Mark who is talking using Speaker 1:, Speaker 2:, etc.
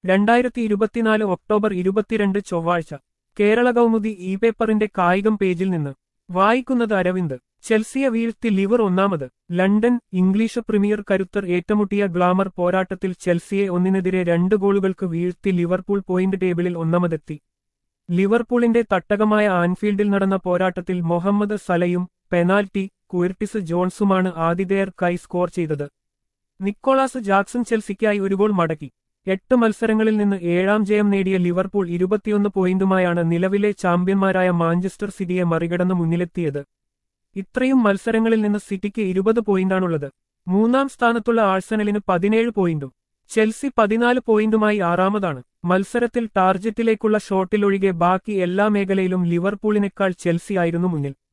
Speaker 1: രണ്ടായിരത്തി ഇരുപത്തിനാല് ഒക്ടോബർ ഇരുപത്തിരണ്ട് ചൊവ്വാഴ്ച കേരള കൗമുദി ഇ പേപ്പറിന്റെ കായികം പേജിൽ നിന്ന് വായിക്കുന്നത് അരവിന്ദ് ചെൽസിയെ വീഴ്ത്തി ലിവർ ഒന്നാമത് ലണ്ടൻ ഇംഗ്ലീഷ് പ്രീമിയർ കരുത്തർ ഏറ്റുമുട്ടിയ ഗ്ലാമർ പോരാട്ടത്തിൽ ചെൽസിയെ ഒന്നിനെതിരെ രണ്ട് ഗോളുകൾക്ക് വീഴ്ത്തി ലിവർപൂൾ പോയിന്റ് ടേബിളിൽ ഒന്നാമതെത്തി ലിവർപൂളിന്റെ തട്ടകമായ ആൻഫീൽഡിൽ നടന്ന പോരാട്ടത്തിൽ മുഹമ്മദ് സലയും പെനാൽറ്റി കുയർട്ടിസ് ജോൺസുമാണ് ആതിഥേയർക്കായി സ്കോർ ചെയ്തത് നിക്കോളാസ് ജാക്സൺ ചെൽസിക്കായി ഒരു ഗോൾ മടക്കി എട്ട് മത്സരങ്ങളിൽ നിന്ന് ഏഴാം ജയം നേടിയ ലിവർപൂൾ ഇരുപത്തിയൊന്ന് പോയിന്റുമായാണ് നിലവിലെ ചാമ്പ്യന്മാരായ മാഞ്ചസ്റ്റർ സിറ്റിയെ മറികടന്ന് മുന്നിലെത്തിയത് ഇത്രയും മത്സരങ്ങളിൽ നിന്ന് സിറ്റിക്ക് ഇരുപത് പോയിന്റാണുള്ളത് മൂന്നാം സ്ഥാനത്തുള്ള ആഴ്സണലിന് പതിനേഴ് പോയിന്റും ചെൽസി പതിനാല് പോയിന്റുമായി ആറാമതാണ് മത്സരത്തിൽ ടാർജറ്റിലേക്കുള്ള ഷോട്ടിലൊഴികെ ബാക്കി എല്ലാ മേഖലയിലും ലിവർപൂളിനേക്കാൾ ചെൽസി ആയിരുന്നു മുന്നിൽ